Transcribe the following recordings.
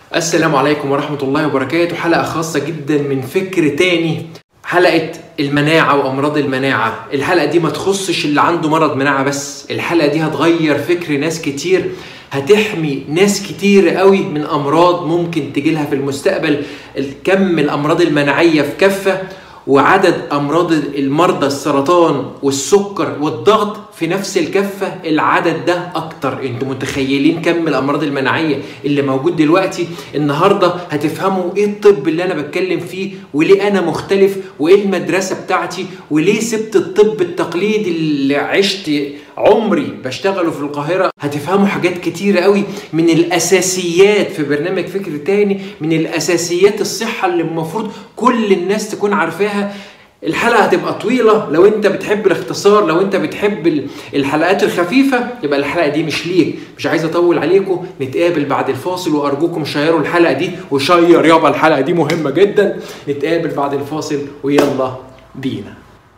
السلام عليكم ورحمة الله وبركاته حلقة خاصة جدا من فكر تاني حلقة المناعة وأمراض المناعة الحلقة دي ما تخصش اللي عنده مرض مناعة بس الحلقة دي هتغير فكر ناس كتير هتحمي ناس كتير قوي من أمراض ممكن تجيلها في المستقبل كم الأمراض المناعية في كفة وعدد امراض المرضى السرطان والسكر والضغط في نفس الكفه العدد ده اكتر انتوا متخيلين كم الامراض المناعيه اللي موجود دلوقتي النهارده هتفهموا ايه الطب اللي انا بتكلم فيه وليه انا مختلف وايه المدرسه بتاعتي وليه سبت الطب التقليدي اللي عشت عمري بشتغله في القاهرة هتفهموا حاجات كتيرة قوي من الأساسيات في برنامج فكر تاني من الأساسيات الصحة اللي المفروض كل الناس تكون عارفاها الحلقة هتبقى طويلة لو انت بتحب الاختصار لو انت بتحب الحلقات الخفيفة يبقى الحلقة دي مش ليك مش عايز اطول عليكم نتقابل بعد الفاصل وارجوكم شيروا الحلقة دي وشير يابا الحلقة دي مهمة جدا نتقابل بعد الفاصل ويلا بينا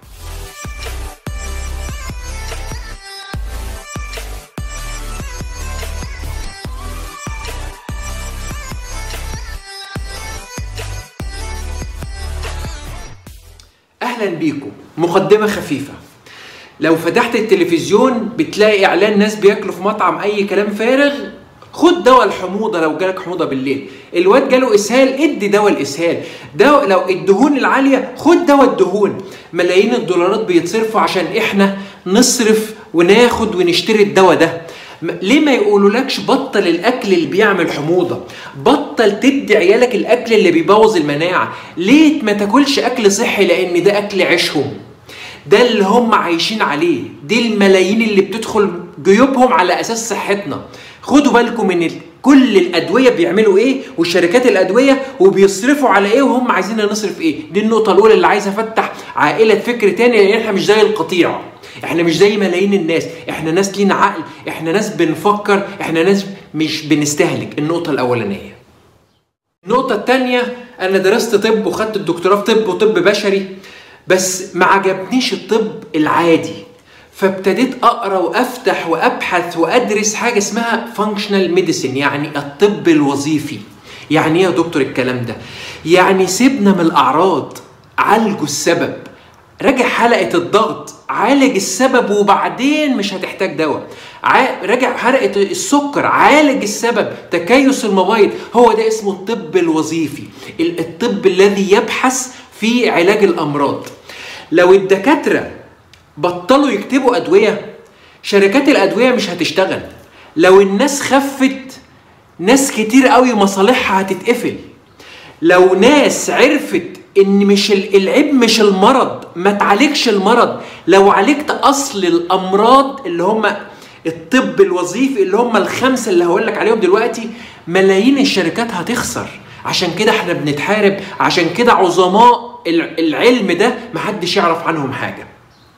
اهلا بيكم مقدمه خفيفه لو فتحت التلفزيون بتلاقي اعلان ناس بياكلوا في مطعم اي كلام فارغ خد دواء الحموضه لو جالك حموضه بالليل الواد جاله اسهال ادي دواء الاسهال دواء لو الدهون العاليه خد دواء الدهون ملايين الدولارات بيتصرفوا عشان احنا نصرف وناخد ونشتري الدواء ده ليه ما يقولولكش بطل الاكل اللي بيعمل حموضه بطل تدي عيالك الاكل اللي بيبوظ المناعه ليه ما تاكلش اكل صحي لان ده اكل عيشهم ده اللي هم عايشين عليه دي الملايين اللي بتدخل جيوبهم على اساس صحتنا خدوا بالكم من كل الادويه بيعملوا ايه وشركات الادويه وبيصرفوا على ايه وهم عايزين نصرف ايه دي النقطه الاولى اللي عايز افتح عائله فكر تاني لان احنا مش زي القطيع احنا مش زي ملايين الناس احنا ناس لينا عقل احنا ناس بنفكر احنا ناس مش بنستهلك النقطه الاولانيه النقطه الثانيه انا درست طب وخدت الدكتوراه في طب وطب بشري بس ما عجبنيش الطب العادي فابتديت اقرا وافتح وابحث وادرس حاجه اسمها فانكشنال ميديسين يعني الطب الوظيفي يعني ايه يا دكتور الكلام ده يعني سيبنا من الاعراض عالجوا السبب راجع حلقه الضغط عالج السبب وبعدين مش هتحتاج دواء راجع حلقه السكر عالج السبب تكيس المبيض هو ده اسمه الطب الوظيفي الطب الذي يبحث في علاج الامراض لو الدكاتره بطلوا يكتبوا ادويه شركات الادويه مش هتشتغل لو الناس خفت ناس كتير قوي مصالحها هتتقفل لو ناس عرفت ان مش العيب مش المرض ما تعالجش المرض لو عالجت اصل الامراض اللي هم الطب الوظيفي اللي هم الخمسه اللي هقول لك عليهم دلوقتي ملايين الشركات هتخسر عشان كده احنا بنتحارب عشان كده عظماء العلم ده محدش يعرف عنهم حاجه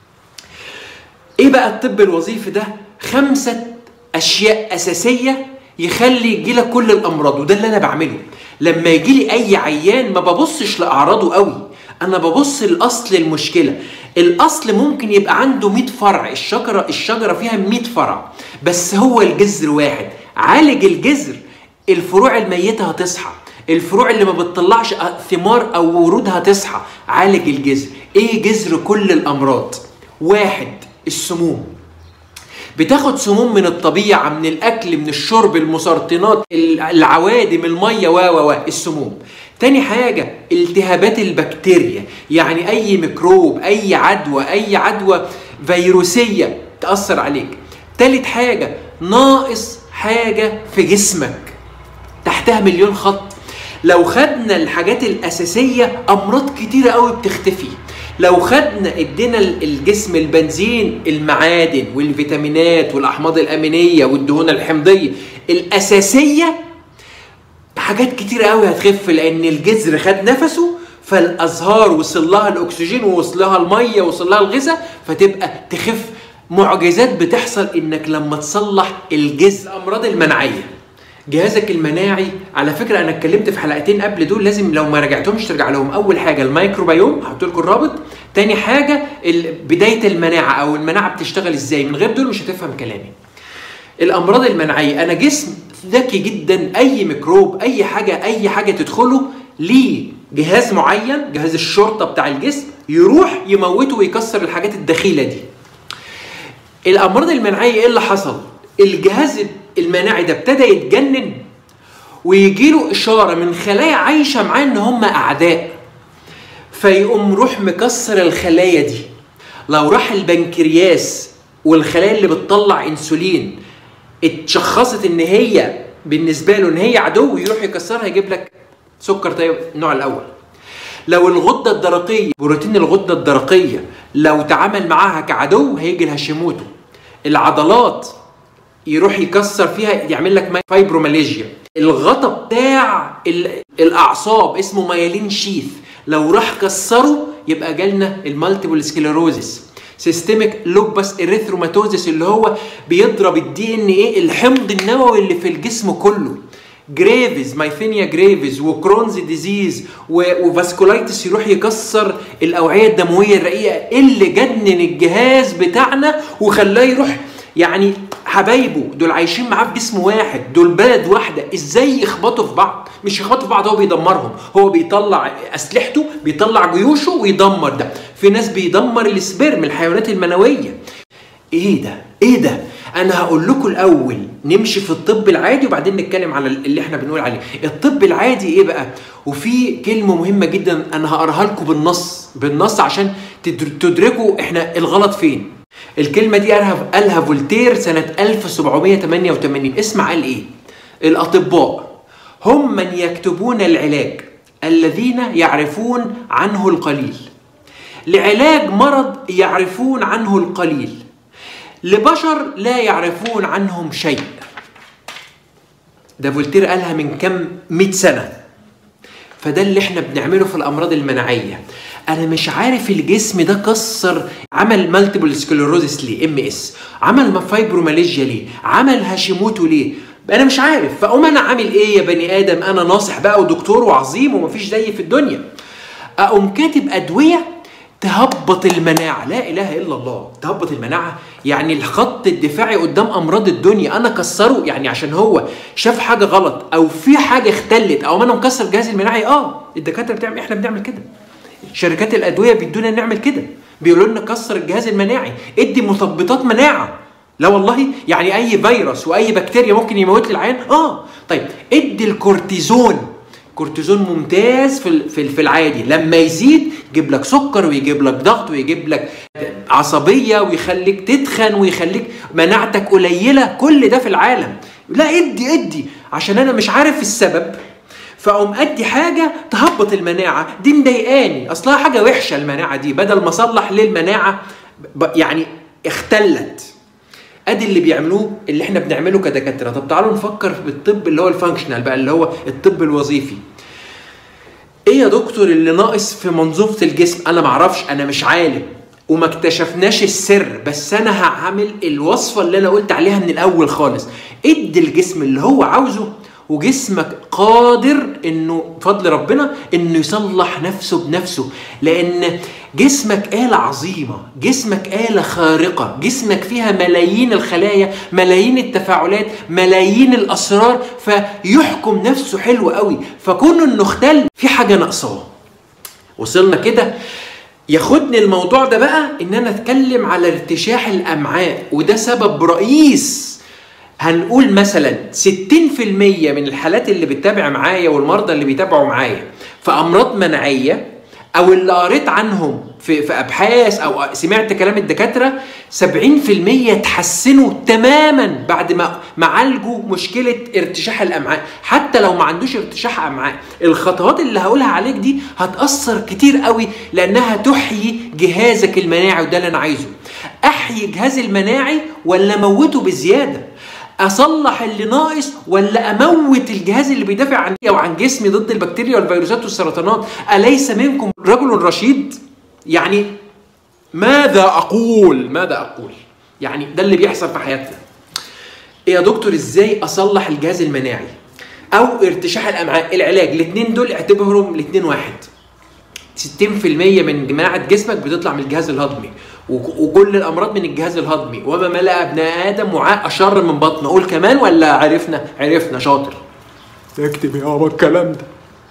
ايه بقى الطب الوظيفي ده خمسه اشياء اساسيه يخلي يجيلك كل الامراض وده اللي انا بعمله لما يجي لي اي عيان ما ببصش لاعراضه قوي انا ببص لاصل المشكله الاصل ممكن يبقى عنده 100 فرع الشجره الشجره فيها 100 فرع بس هو الجذر واحد عالج الجذر الفروع الميته هتصحى الفروع اللي ما بتطلعش ثمار او ورود هتصحى عالج الجذر ايه جذر كل الامراض واحد السموم بتاخد سموم من الطبيعة من الأكل من الشرب المسرطنات العوادم المية و و السموم تاني حاجة التهابات البكتيريا يعني أي ميكروب أي عدوى أي عدوى فيروسية تأثر عليك تالت حاجة ناقص حاجة في جسمك تحتها مليون خط لو خدنا الحاجات الأساسية أمراض كتيرة قوي بتختفي لو خدنا ادينا الجسم البنزين المعادن والفيتامينات والاحماض الامينيه والدهون الحمضيه الاساسيه حاجات كتير قوي هتخف لان الجذر خد نفسه فالازهار وصل لها الاكسجين ووصل لها الميه ووصل لها الغذاء فتبقى تخف معجزات بتحصل انك لما تصلح الجذر الامراض المناعيه جهازك المناعي على فكره انا اتكلمت في حلقتين قبل دول لازم لو ما رجعتهمش ترجع لهم اول حاجه الميكروبيوم هحط لكم الرابط تاني حاجه بدايه المناعه او المناعه بتشتغل ازاي من غير دول مش هتفهم كلامي الامراض المناعيه انا جسم ذكي جدا اي ميكروب اي حاجه اي حاجه تدخله ليه جهاز معين جهاز الشرطه بتاع الجسم يروح يموته ويكسر الحاجات الدخيله دي الامراض المناعيه ايه اللي حصل الجهاز المناعي ده ابتدى يتجنن ويجي له اشاره من خلايا عايشه معاه ان هم اعداء فيقوم روح مكسر الخلايا دي لو راح البنكرياس والخلايا اللي بتطلع انسولين اتشخصت ان هي بالنسبه له ان هي عدو يروح يكسرها يجيب لك سكر طيب النوع الاول لو الغده الدرقيه بروتين الغده الدرقيه لو تعامل معاها كعدو هيجي الهاشيموتو العضلات يروح يكسر فيها يعمل لك فايبروماليجيا الغطا بتاع الاعصاب اسمه مايلين شيث لو راح كسره يبقى جالنا المالتيبل سكليروزس سيستميك لوبس اريثروماتوزس اللي هو بيضرب الدي ان ايه الحمض النووي اللي في الجسم كله جريفز مايثينيا جريفز وكرونز ديزيز وفاسكولايتس يروح يكسر الاوعيه الدمويه الرقيقه اللي جنن الجهاز بتاعنا وخلاه يروح يعني حبايبه دول عايشين معاه في جسم واحد دول بلد واحده ازاي يخبطوا في بعض مش يخبطوا في بعض هو بيدمرهم هو بيطلع اسلحته بيطلع جيوشه ويدمر ده في ناس بيدمر السبرم الحيوانات المنويه ايه ده ايه ده انا هقول لكم الاول نمشي في الطب العادي وبعدين نتكلم على اللي احنا بنقول عليه الطب العادي ايه بقى وفي كلمه مهمه جدا انا هقراها لكم بالنص بالنص عشان تدركوا احنا الغلط فين الكلمة دي قالها قالها فولتير سنة 1788 اسمع قال ايه؟ الأطباء هم من يكتبون العلاج الذين يعرفون عنه القليل لعلاج مرض يعرفون عنه القليل لبشر لا يعرفون عنهم شيء ده فولتير قالها من كم 100 سنة فده اللي احنا بنعمله في الأمراض المناعية انا مش عارف الجسم ده كسر عمل مالتيبل سكليروزس ليه ام اس عمل فايبروماليجيا ليه عمل هاشيموتو ليه انا مش عارف فاقوم انا عامل ايه يا بني ادم انا ناصح بقى ودكتور وعظيم ومفيش زيي في الدنيا اقوم كاتب ادويه تهبط المناعة لا إله إلا الله تهبط المناعة يعني الخط الدفاعي قدام أمراض الدنيا أنا كسره يعني عشان هو شاف حاجة غلط أو في حاجة اختلت أو أنا مكسر الجهاز المناعي آه الدكاترة بتعمل إحنا بنعمل كده شركات الادويه بيدونا نعمل كده بيقولوا لنا كسر الجهاز المناعي ادي مثبطات مناعه لا والله يعني اي فيروس واي بكتيريا ممكن يموت لي العيان اه طيب ادي الكورتيزون كورتيزون ممتاز في في العادي لما يزيد يجيب لك سكر ويجيب لك ضغط ويجيب لك عصبيه ويخليك تتخن ويخليك مناعتك قليله كل ده في العالم لا ادي ادي عشان انا مش عارف السبب فاقوم ادي حاجه تهبط المناعه دي مضايقاني اصلها حاجه وحشه المناعه دي بدل ما اصلح للمناعه يعني اختلت ادي اللي بيعملوه اللي احنا بنعمله كدكاتره طب تعالوا نفكر بالطب اللي هو الفانكشنال بقى اللي هو الطب الوظيفي ايه يا دكتور اللي ناقص في منظومه الجسم انا معرفش انا مش عالم وما اكتشفناش السر بس انا هعمل الوصفه اللي انا قلت عليها من الاول خالص ادي الجسم اللي هو عاوزه وجسمك قادر انه بفضل ربنا انه يصلح نفسه بنفسه لان جسمك آلة عظيمة جسمك آلة خارقة جسمك فيها ملايين الخلايا ملايين التفاعلات ملايين الأسرار فيحكم نفسه حلو قوي فكونه انه اختل في حاجة ناقصاه وصلنا كده ياخدني الموضوع ده بقى ان انا اتكلم على ارتشاح الامعاء وده سبب رئيس هنقول مثلا 60% من الحالات اللي بتتابع معايا والمرضى اللي بيتابعوا معايا في امراض مناعيه او اللي قريت عنهم في, في ابحاث او سمعت كلام الدكاتره 70% تحسنوا تماما بعد ما ما عالجوا مشكله ارتشاح الامعاء حتى لو ما عندوش ارتشاح امعاء الخطوات اللي هقولها عليك دي هتاثر كتير قوي لانها تحيي جهازك المناعي وده اللي انا عايزه احيي جهازي المناعي ولا موته بزياده اصلح اللي ناقص ولا اموت الجهاز اللي بيدافع عني او عن جسمي ضد البكتيريا والفيروسات والسرطانات اليس منكم رجل رشيد يعني ماذا اقول ماذا اقول يعني ده اللي بيحصل في حياتنا إيه يا دكتور ازاي اصلح الجهاز المناعي او ارتشاح الامعاء العلاج الاثنين دول اعتبرهم الاثنين واحد 60% من مناعه جسمك بتطلع من الجهاز الهضمي وكل الامراض من الجهاز الهضمي وما ملا ابن ادم وعاء اشر من بطنه اقول كمان ولا عرفنا عرفنا شاطر اكتب يابا الكلام ده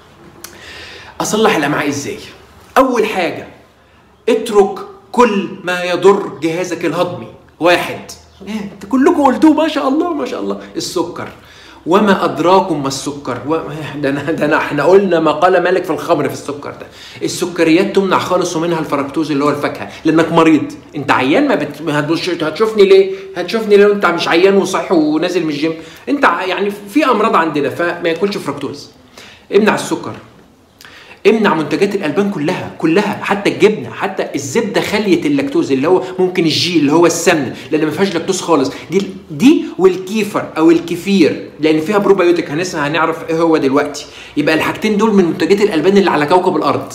اصلح الامعاء ازاي اول حاجه اترك كل ما يضر جهازك الهضمي واحد انت كلكم قلتوه ما شاء الله ما شاء الله السكر وما ادراكم ما السكر و... ده انا ده انا احنا قلنا ما قال مالك في الخمر في السكر ده السكريات تمنع خالص ومنها الفركتوز اللي هو الفاكهه لانك مريض انت عيان ما بت... هتشوفني ليه هتشوفني ليه انت مش عيان وصحي ونازل من الجيم انت يعني في امراض عندنا فما ياكلش فركتوز امنع السكر امنع منتجات الالبان كلها كلها حتى الجبنه حتى الزبده خاليه اللاكتوز اللي هو ممكن الجي اللي هو السمن لان ما فيهاش لاكتوز خالص دي دي والكيفر او الكefير لان فيها بروبايوتيك هنسمع هنعرف ايه هو دلوقتي يبقى الحاجتين دول من منتجات الالبان اللي على كوكب الارض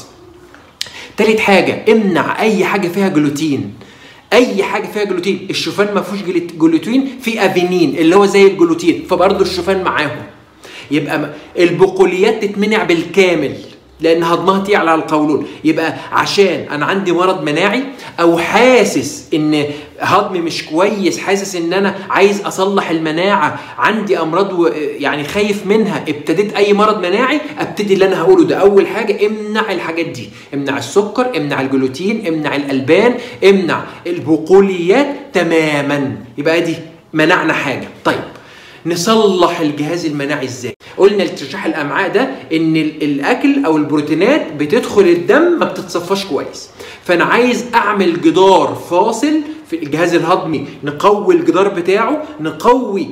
تالت حاجه امنع اي حاجه فيها جلوتين اي حاجه فيها جلوتين الشوفان ما فيهوش جلوتين في افينين اللي هو زي الجلوتين فبرضه الشوفان معاهم يبقى البقوليات تتمنع بالكامل لان هضمها تعلى على القولون يبقى عشان انا عندي مرض مناعي او حاسس ان هضمي مش كويس حاسس ان انا عايز اصلح المناعه عندي امراض و يعني خايف منها ابتديت اي مرض مناعي ابتدي اللي انا هقوله ده اول حاجه امنع الحاجات دي امنع السكر امنع الجلوتين امنع الالبان امنع البقوليات تماما يبقى دي منعنا حاجه طيب نصلح الجهاز المناعي ازاي قلنا ارتشاح الامعاء ده ان الاكل او البروتينات بتدخل الدم ما بتتصفاش كويس فانا عايز اعمل جدار فاصل في الجهاز الهضمي نقوي الجدار بتاعه نقوي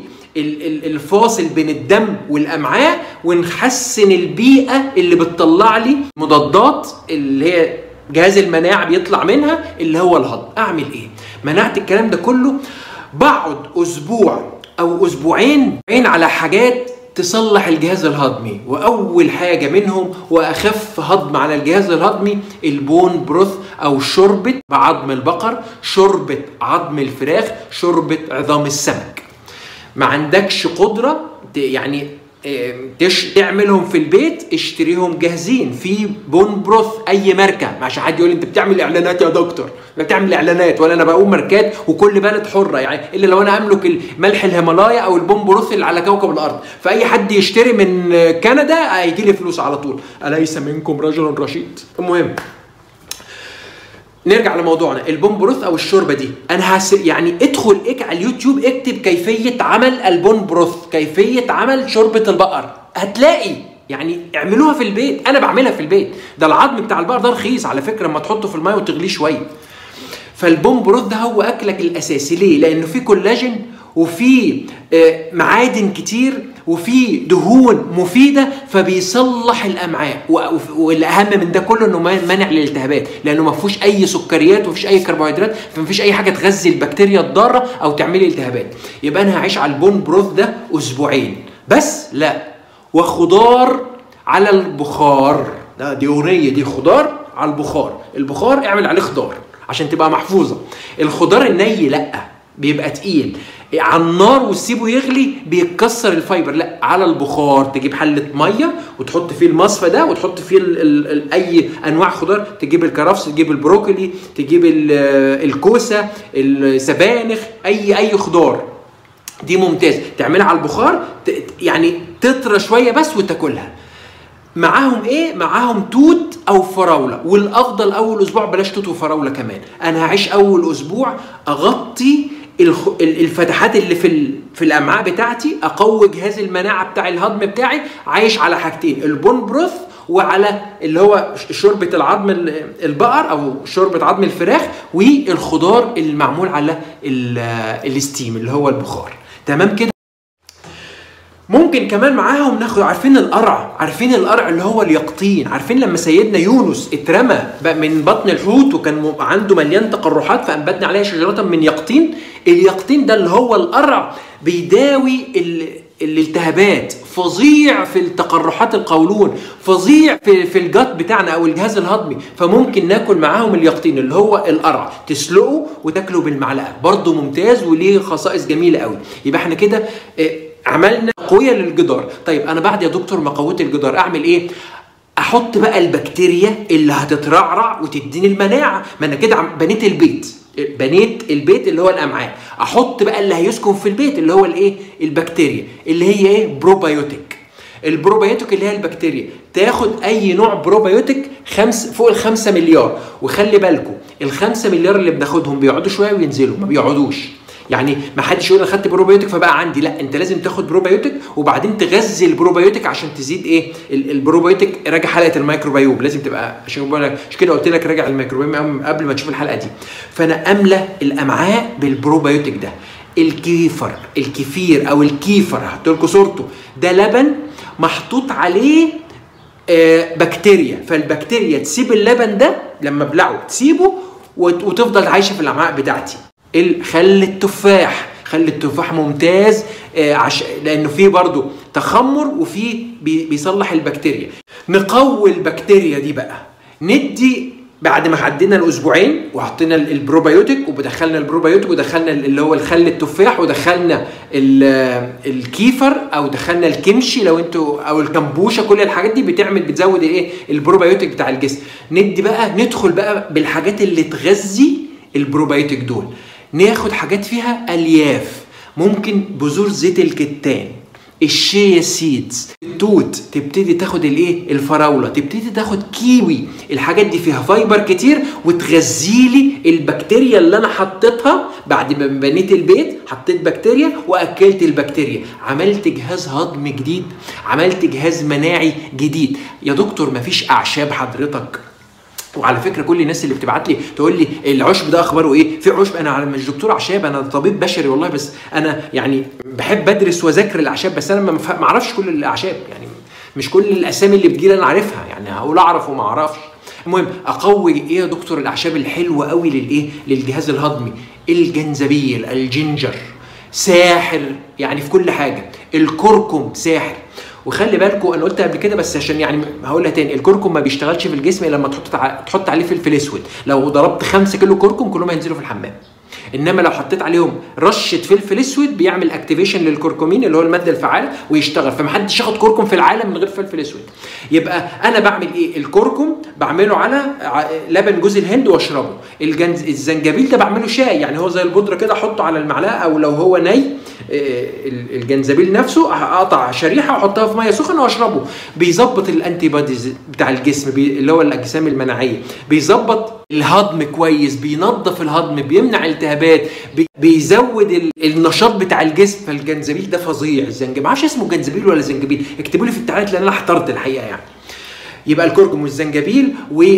الفاصل بين الدم والامعاء ونحسن البيئه اللي بتطلع لي مضادات اللي هي جهاز المناعه بيطلع منها اللي هو الهضم اعمل ايه منعت الكلام ده كله بقعد اسبوع او اسبوعين عين على حاجات تصلح الجهاز الهضمي واول حاجه منهم واخف هضم على الجهاز الهضمي البون بروث او شوربه بعظم البقر شوربه عظم الفراخ شوربه عظام السمك ما عندكش قدره يعني تش تعملهم في البيت اشتريهم جاهزين في بون بروث اي ماركه عشان حد يقول انت بتعمل اعلانات يا دكتور لا بتعمل اعلانات ولا انا بقوم ماركات وكل بلد حره يعني الا لو انا املك ملح الهيمالايا او البون بروث اللي على كوكب الارض فاي حد يشتري من كندا هيجي لي فلوس على طول اليس منكم رجل رشيد المهم نرجع لموضوعنا البون بروث او الشوربه دي انا هس يعني ادخل اك على اليوتيوب اكتب كيفيه عمل البون بروث كيفيه عمل شوربه البقر هتلاقي يعني اعملوها في البيت انا بعملها في البيت ده العظم بتاع البقر ده رخيص على فكره لما تحطه في الميه وتغليه شويه فالبون بروث ده هو اكلك الاساسي ليه لانه فيه كولاجين وفي معادن كتير وفي دهون مفيده فبيصلح الامعاء والاهم من ده كله انه مانع للالتهابات لانه ما فيهوش اي سكريات وما فيش اي كربوهيدرات فما فيش اي حاجه تغذي البكتيريا الضاره او تعملي التهابات يبقى انا هعيش على البون بروث ده اسبوعين بس لا وخضار على البخار لا دي اغنيه دي خضار على البخار البخار اعمل عليه خضار عشان تبقى محفوظه الخضار الني لا بيبقى تقيل على النار وتسيبه يغلي بيتكسر الفايبر لا على البخار تجيب حله ميه وتحط فيه المصفى ده وتحط فيه ال ال ال اي انواع خضار تجيب الكرفس تجيب البروكلي تجيب الكوسه السبانخ اي اي خضار دي ممتاز تعملها على البخار يعني تطرى شويه بس وتاكلها معاهم ايه معاهم توت او فراوله والافضل اول اسبوع بلاش توت وفراوله كمان انا هعيش اول اسبوع اغطي الفتحات اللي في في الامعاء بتاعتي اقوي جهاز المناعه بتاع الهضم بتاعي عايش على حاجتين البون بروث وعلى اللي هو شوربه العظم البقر او شوربه عظم الفراخ والخضار المعمول على الستيم اللي هو البخار تمام كده ممكن كمان معاهم ناخد عارفين القرع عارفين القرع اللي هو اليقطين عارفين لما سيدنا يونس اترمى من بطن الحوت وكان عنده مليان تقرحات فانبتنا عليها شجره من يقطين اليقطين ده اللي هو القرع بيداوي الالتهابات فظيع في التقرحات القولون فظيع في في الجات بتاعنا او الجهاز الهضمي فممكن ناكل معاهم اليقطين اللي هو القرع تسلقه وتاكله بالمعلقه برضه ممتاز وليه خصائص جميله قوي يبقى احنا كده عملنا قويه للجدار طيب انا بعد يا دكتور ما قويت الجدار اعمل ايه احط بقى البكتيريا اللي هتترعرع وتديني المناعه ما انا كده بنيت البيت بنيت البيت اللي هو الامعاء احط بقى اللي هيسكن في البيت اللي هو الايه البكتيريا اللي هي ايه بروبايوتيك البروبايوتيك اللي هي البكتيريا تاخد اي نوع بروبايوتيك خمس فوق الخمسة مليار وخلي بالكم الخمسة مليار اللي بناخدهم بيقعدوا شويه وينزلوا ما بيقعدوش يعني ما حدش يقول انا خدت بروبايوتيك فبقى عندي لا انت لازم تاخد بروبايوتيك وبعدين تغذي البروبايوتيك عشان تزيد ايه البروبايوتيك راجع حلقه الميكروبيوم لازم تبقى عشان عشان كده قلت لك راجع الميكروبيوم قبل ما تشوف الحلقه دي فانا املى الامعاء بالبروبايوتيك ده الكيفر الكفير او الكيفر هحط لكم صورته ده لبن محطوط عليه آه بكتيريا فالبكتيريا تسيب اللبن ده لما ابلعه تسيبه وتفضل عايشه في الامعاء بتاعتي خل التفاح خل التفاح ممتاز آه عش... لانه فيه برضه تخمر وفيه بي... بيصلح البكتيريا نقوي البكتيريا دي بقى ندي بعد ما عدينا الاسبوعين وحطينا البروبايوتيك ودخلنا البروبايوتيك ودخلنا اللي هو الخل التفاح ودخلنا الكيفر او دخلنا الكمشي لو انتوا او الكمبوشه كل الحاجات دي بتعمل بتزود ايه البروبايوتيك بتاع الجسم ندي بقى ندخل بقى بالحاجات اللي تغذي البروبايوتيك دول ناخد حاجات فيها الياف ممكن بذور زيت الكتان الشيا سيدز التوت تبتدي تاخد الايه الفراوله تبتدي تاخد كيوي الحاجات دي فيها فايبر كتير وتغذيلي البكتيريا اللي انا حطيتها بعد ما بنيت البيت حطيت بكتيريا واكلت البكتيريا عملت جهاز هضم جديد عملت جهاز مناعي جديد يا دكتور مفيش اعشاب حضرتك وعلى فكره كل الناس اللي بتبعت لي تقول لي العشب ده اخباره ايه في عشب انا مش دكتور اعشاب انا طبيب بشري والله بس انا يعني بحب ادرس واذاكر الاعشاب بس انا ما اعرفش كل الاعشاب يعني مش كل الاسامي اللي بتجيلي انا عارفها يعني هقول اعرف وما اعرفش المهم اقوي ايه يا دكتور الاعشاب الحلوه قوي للايه للجهاز الهضمي الجنزبيل الجنجر ساحر يعني في كل حاجه الكركم ساحر وخلي بالكم انا قلت قبل كده بس عشان يعني هقولها تاني الكركم ما بيشتغلش في الجسم الا لما تحط تحط عليه فلفل اسود لو ضربت 5 كيلو كركم كلهم هينزلوا في الحمام انما لو حطيت عليهم رشه فلفل اسود بيعمل اكتيفيشن للكركمين اللي هو الماده الفعاله ويشتغل فمحدش ياخد كركم في العالم من غير فلفل اسود يبقى انا بعمل ايه الكركم بعمله على لبن جوز الهند واشربه الجنز الزنجبيل ده بعمله شاي يعني هو زي البودره كده احطه على المعلقه او لو هو ني الجنزبيل نفسه اقطع شريحه واحطها في ميه سخنه واشربه بيظبط الانتي بوديز بتاع الجسم اللي هو الاجسام المناعيه بيظبط الهضم كويس بينظف الهضم بيمنع التهابات بيزود النشاط بتاع الجسم فالجنزبيل ده فظيع الزنجبيل ما اسمه جنزبيل ولا زنجبيل اكتبوا لي في التعليقات لان انا احترت الحقيقه يعني يبقى الكركم والزنجبيل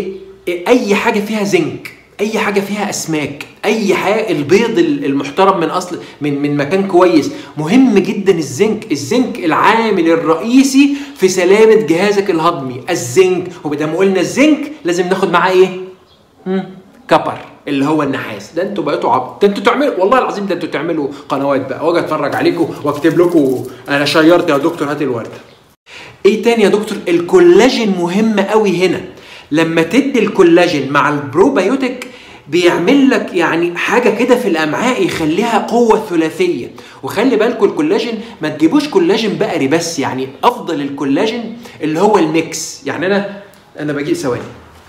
واي حاجه فيها زنك اي حاجه فيها اسماك اي حاجه البيض المحترم من اصل من من مكان كويس مهم جدا الزنك الزنك العامل الرئيسي في سلامه جهازك الهضمي الزنك وبدل قلنا الزنك لازم ناخد معاه ايه كبر اللي هو النحاس ده انتوا بقيتوا عبط ده انتوا تعملوا والله العظيم ده انتوا تعملوا قنوات بقى واجي اتفرج عليكم واكتب لكم انا شيرت يا دكتور هات الورده ايه تاني يا دكتور الكولاجين مهم قوي هنا لما تدي الكولاجين مع البروبايوتيك بيعمل لك يعني حاجه كده في الامعاء يخليها قوه ثلاثيه وخلي بالكم الكولاجين ما تجيبوش كولاجين بقري بس يعني افضل الكولاجين اللي هو الميكس يعني انا انا بجيب ثواني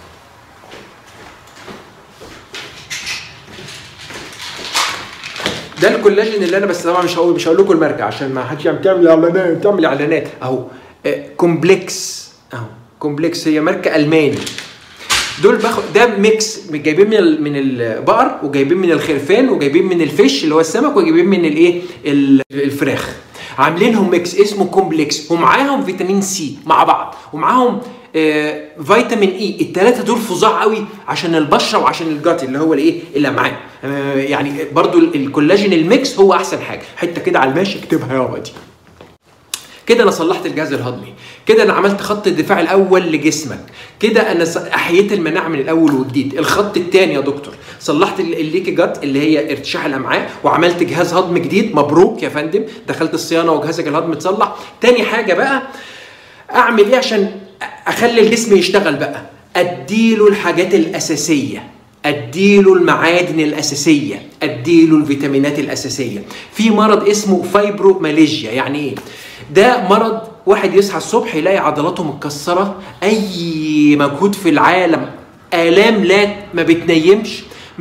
ده الكولاجين اللي انا بس طبعا مش هقول مش هقول لكم الماركه عشان ما حدش تعمل اعلانات تعمل اعلانات اهو كومبلكس اهو كومبلكس هي ماركه الماني دول باخد ده ميكس جايبين من من البقر وجايبين من الخرفان وجايبين من الفيش اللي هو السمك وجايبين من الايه الفراخ عاملينهم ميكس اسمه كومبلكس ومعاهم فيتامين سي مع بعض ومعاهم آه فيتامين اي الثلاثه دول فظاع قوي عشان البشره وعشان الجات اللي هو الايه الامعاء آه يعني برضو الكولاجين الميكس هو احسن حاجه حته كده على الماشي اكتبها يا دي كده انا صلحت الجهاز الهضمي كده انا عملت خط الدفاع الاول لجسمك كده انا احييت المناعه من الاول وجديد الخط الثاني يا دكتور صلحت الليكي جات اللي هي ارتشاح الامعاء وعملت جهاز هضم جديد مبروك يا فندم دخلت الصيانه وجهازك الهضمي اتصلح تاني حاجه بقى اعمل ايه عشان اخلي الجسم يشتغل بقى اديله الحاجات الاساسيه اديله المعادن الاساسيه اديله الفيتامينات الاساسيه في مرض اسمه فايبروماليجيا يعني ايه ده مرض واحد يصحى الصبح يلاقي عضلاته متكسره اي مجهود في العالم الام لا ما بتنيمش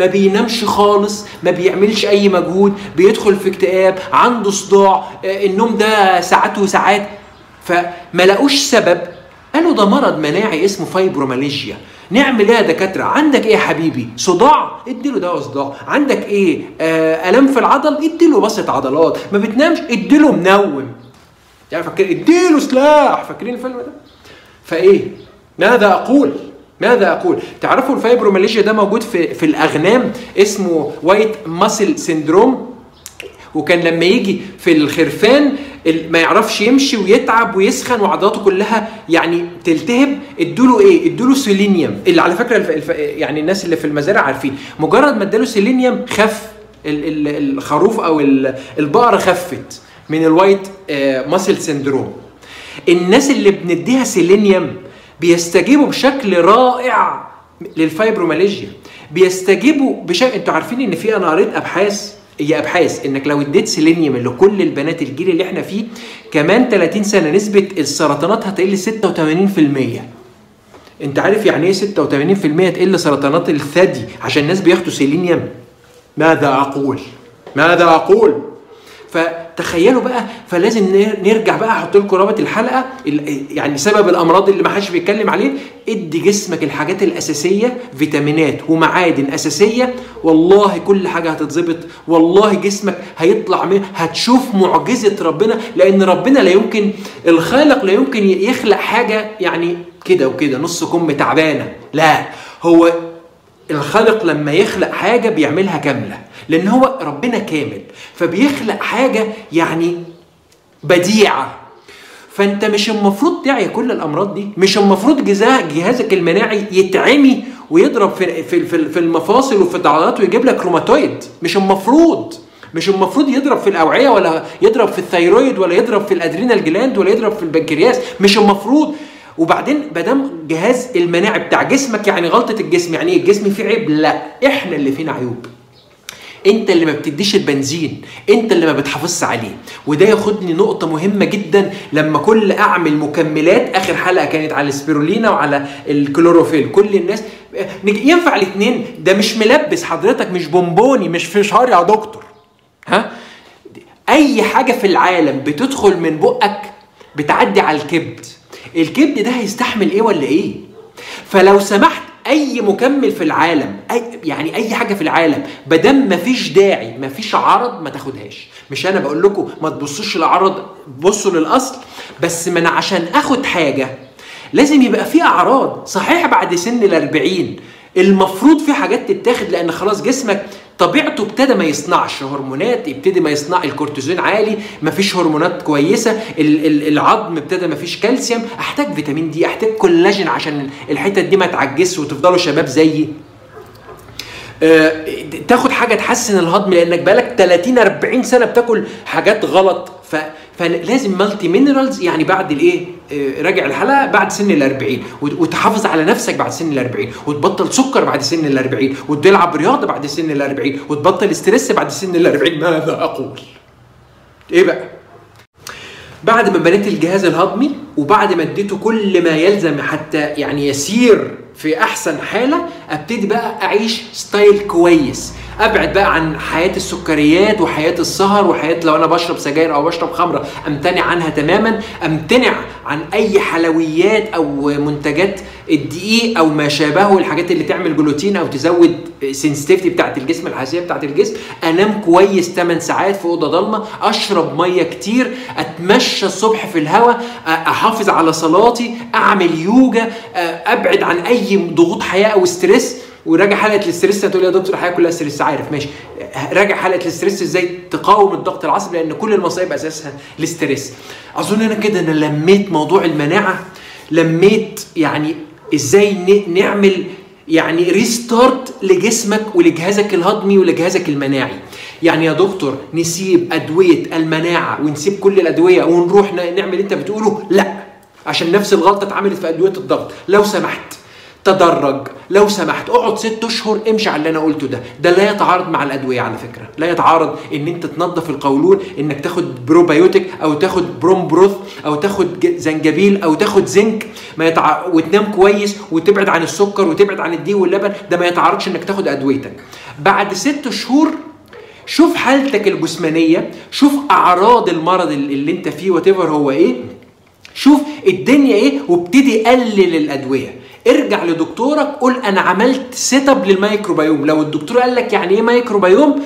ما بينامش خالص ما بيعملش اي مجهود بيدخل في اكتئاب عنده صداع آه، النوم ده ساعات وساعات فما لقوش سبب قالوا ده مرض مناعي اسمه فايبروماليجيا نعمل ايه يا دكاتره عندك ايه يا حبيبي صداع اديله دواء صداع عندك ايه آه الم في العضل اديله بسط عضلات ما بتنامش اديله منوم يعني فاكر اديله سلاح فاكرين الفيلم ده فايه ماذا اقول ماذا اقول تعرفوا الفايبروماليجيا ده موجود في في الاغنام اسمه وايت ماسل سيندروم وكان لما يجي في الخرفان ما يعرفش يمشي ويتعب ويسخن وعضلاته كلها يعني تلتهب ادوا ايه؟ ادوا سيلينيوم اللي على فكره الف... الف... يعني الناس اللي في المزارع عارفين مجرد ما اداله سيلينيوم خف ال... ال... الخروف او ال... البقره خفت من الوايت ماسل سيندروم الناس اللي بنديها سيلينيوم بيستجيبوا بشكل رائع للفايبروماليجيا بيستجيبوا بشكل انتوا عارفين ان في انا قريت ابحاث هي ابحاث انك لو اديت سيلينيوم لكل البنات الجيل اللي احنا فيه كمان 30 سنه نسبه السرطانات هتقل 86% انت عارف يعني ايه 86% تقل سرطانات الثدي عشان الناس بياخدوا سيلينيوم ماذا اقول ماذا اقول فتخيلوا بقى فلازم نرجع بقى احط لكم رابط الحلقه يعني سبب الامراض اللي ما حدش بيتكلم عليه ادي جسمك الحاجات الاساسيه فيتامينات ومعادن اساسيه والله كل حاجه هتتظبط والله جسمك هيطلع من هتشوف معجزه ربنا لان ربنا لا يمكن الخالق لا يمكن يخلق حاجه يعني كده وكده نص كم تعبانه لا هو الخالق لما يخلق حاجه بيعملها كامله لان هو ربنا كامل فبيخلق حاجه يعني بديعه فانت مش المفروض تعي كل الامراض دي مش المفروض جهازك المناعي يتعمي ويضرب في في في المفاصل وفي العضلات ويجيب لك روماتويد مش المفروض مش المفروض يضرب في الاوعيه ولا يضرب في الثيرويد ولا يضرب في الادرينال جلاند ولا يضرب في البنكرياس مش المفروض وبعدين بدام جهاز المناعي بتاع جسمك يعني غلطه الجسم يعني ايه الجسم فيه عيب لا احنا اللي فينا عيوب انت اللي ما بتديش البنزين انت اللي ما بتحافظش عليه وده ياخدني نقطه مهمه جدا لما كل اعمل مكملات اخر حلقه كانت على السبيرولينا وعلى الكلوروفيل كل الناس ينفع الاثنين ده مش ملبس حضرتك مش بونبوني مش فشار يا دكتور ها اي حاجه في العالم بتدخل من بقك بتعدي على الكبد الكبد ده هيستحمل ايه ولا ايه فلو سمحت اي مكمل في العالم أي يعني اي حاجه في العالم بدم مفيش داعي مفيش عرض ما تاخدهاش مش انا بقول لكم ما تبصوش للعرض بصوا للاصل بس من عشان اخد حاجه لازم يبقى في اعراض صحيح بعد سن الأربعين المفروض في حاجات تتاخد لان خلاص جسمك طبيعته ابتدى ما يصنعش هرمونات يبتدي ما يصنع الكورتيزون عالي ما فيش هرمونات كويسه العظم ابتدى ما فيش كالسيوم احتاج فيتامين دي احتاج كولاجين عشان الحتت دي ما تعجزش وتفضلوا شباب زيي أه تاخد حاجه تحسن الهضم لانك بقالك 30 40 سنه بتاكل حاجات غلط ف فلازم مالتي مينرالز يعني بعد الايه آه، راجع الحلقه بعد سن ال 40 وتحافظ على نفسك بعد سن ال 40 وتبطل سكر بعد سن ال 40 وتلعب رياضه بعد سن ال 40 وتبطل ستريس بعد سن ال 40 ماذا اقول؟ ايه بقى؟ بعد ما بنيت الجهاز الهضمي وبعد ما اديته كل ما يلزم حتى يعني يسير في احسن حاله ابتدي بقى اعيش ستايل كويس ابعد بقى عن حياه السكريات وحياه السهر وحياه لو انا بشرب سجاير او بشرب خمره امتنع عنها تماما امتنع عن اي حلويات او منتجات الدقيق او ما شابهه الحاجات اللي تعمل جلوتين او تزود سنسيتيفيتي بتاعت الجسم الحساسيه بتاعت الجسم انام كويس 8 ساعات في اوضه ضلمه اشرب ميه كتير اتمشى الصبح في الهواء احافظ على صلاتي اعمل يوجا ابعد عن اي ضغوط حياه او ستريس وراجع حلقه الاستريس هتقول يا دكتور الحياه كلها ستريس عارف ماشي راجع حلقه الاستريس ازاي تقاوم الضغط العصبي لان كل المصايب اساسها الاستريس اظن انا كده انا لميت موضوع المناعه لميت يعني ازاي نعمل يعني ريستارت لجسمك ولجهازك الهضمي ولجهازك المناعي يعني يا دكتور نسيب ادويه المناعه ونسيب كل الادويه ونروح نعمل اللي انت بتقوله لا عشان نفس الغلطه اتعملت في ادويه الضغط لو سمحت تدرج لو سمحت اقعد ست اشهر امشي على اللي انا قلته ده ده لا يتعارض مع الادويه على فكره لا يتعارض ان انت تنظف القولون انك تاخد بروبايوتيك او تاخد بروم بروث او تاخد زنجبيل او تاخد زنك ما يتع... وتنام كويس وتبعد عن السكر وتبعد عن الدقيق واللبن ده ما يتعارضش انك تاخد ادويتك بعد ست شهور شوف حالتك الجسمانيه شوف اعراض المرض اللي انت فيه وات هو ايه شوف الدنيا ايه وابتدي قلل الادويه ارجع لدكتورك قول انا عملت سيت اب للميكروبيوم لو الدكتور قال لك يعني ايه ميكروبيوم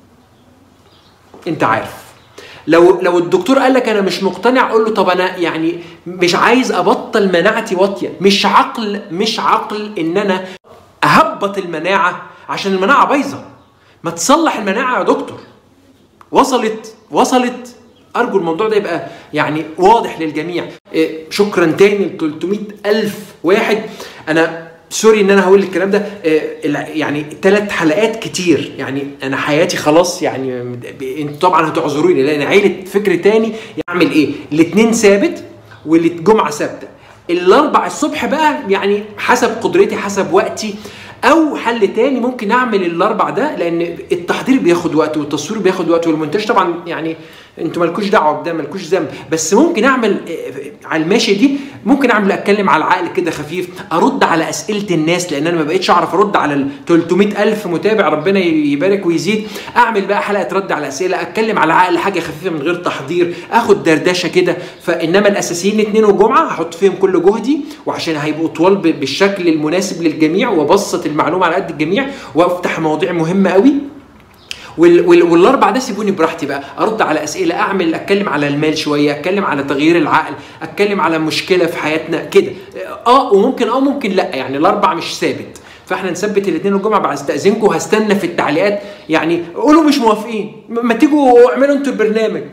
انت عارف لو لو الدكتور قال لك انا مش مقتنع قول له طب انا يعني مش عايز ابطل مناعتي واطيه مش عقل مش عقل ان انا اهبط المناعه عشان المناعه بايظه ما تصلح المناعه يا دكتور وصلت وصلت ارجو الموضوع ده يبقى يعني واضح للجميع إيه شكرا تاني ل 300 الف واحد انا سوري ان انا هقول الكلام ده إيه يعني ثلاث حلقات كتير يعني انا حياتي خلاص يعني انتوا طبعا هتعذروني لان عيله فكر تاني يعمل ايه الاثنين ثابت والجمعه ثابته الاربع الصبح بقى يعني حسب قدرتي حسب وقتي او حل تاني ممكن اعمل الاربع ده لان التحضير بياخد وقت والتصوير بياخد وقت والمونتاج طبعا يعني انتوا مالكوش دعوه بده مالكوش ذنب بس ممكن اعمل على الماشي دي ممكن اعمل اتكلم على العقل كده خفيف ارد على اسئله الناس لان انا ما بقتش اعرف ارد على ال 300 الف متابع ربنا يبارك ويزيد اعمل بقى حلقه رد على اسئله اتكلم على عقل حاجه خفيفه من غير تحضير اخد دردشه كده فانما الاساسيين اثنين وجمعه هحط فيهم كل جهدي وعشان هيبقوا طوال بالشكل المناسب للجميع وابسط المعلومه على قد الجميع وافتح مواضيع مهمه قوي وال وال والاربع ده سيبوني براحتي بقى ارد على اسئله اعمل اتكلم على المال شويه اتكلم على تغيير العقل اتكلم على مشكله في حياتنا كده اه وممكن اه ممكن لا يعني الاربع مش ثابت فاحنا نثبت الاثنين والجمعه بعد استاذنكم هستنى في التعليقات يعني قولوا مش موافقين ما تيجوا اعملوا انتوا البرنامج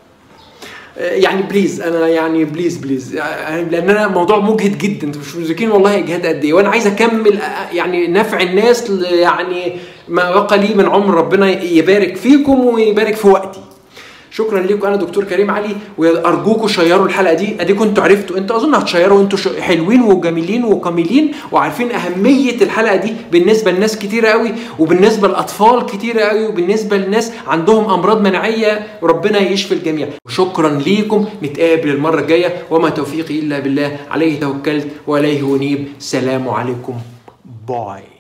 يعني بليز انا يعني بليز بليز يعني لان انا موضوع مجهد جدا انتوا مش مدركين والله اجهاد قد ايه وانا عايز اكمل يعني نفع الناس يعني ما بقى لي من عمر ربنا يبارك فيكم ويبارك في وقتي شكرا لكم انا دكتور كريم علي وارجوكم شيروا الحلقه دي اديكم انتوا عرفتوا انتوا اظن هتشيروا انتوا حلوين وجميلين وكاملين وعارفين اهميه الحلقه دي بالنسبه لناس كتيره قوي وبالنسبه لاطفال كتيره قوي وبالنسبه لناس عندهم امراض مناعيه وربنا يشفي الجميع شكرا ليكم نتقابل المره الجايه وما توفيقي الا بالله عليه توكلت واليه انيب سلام عليكم باي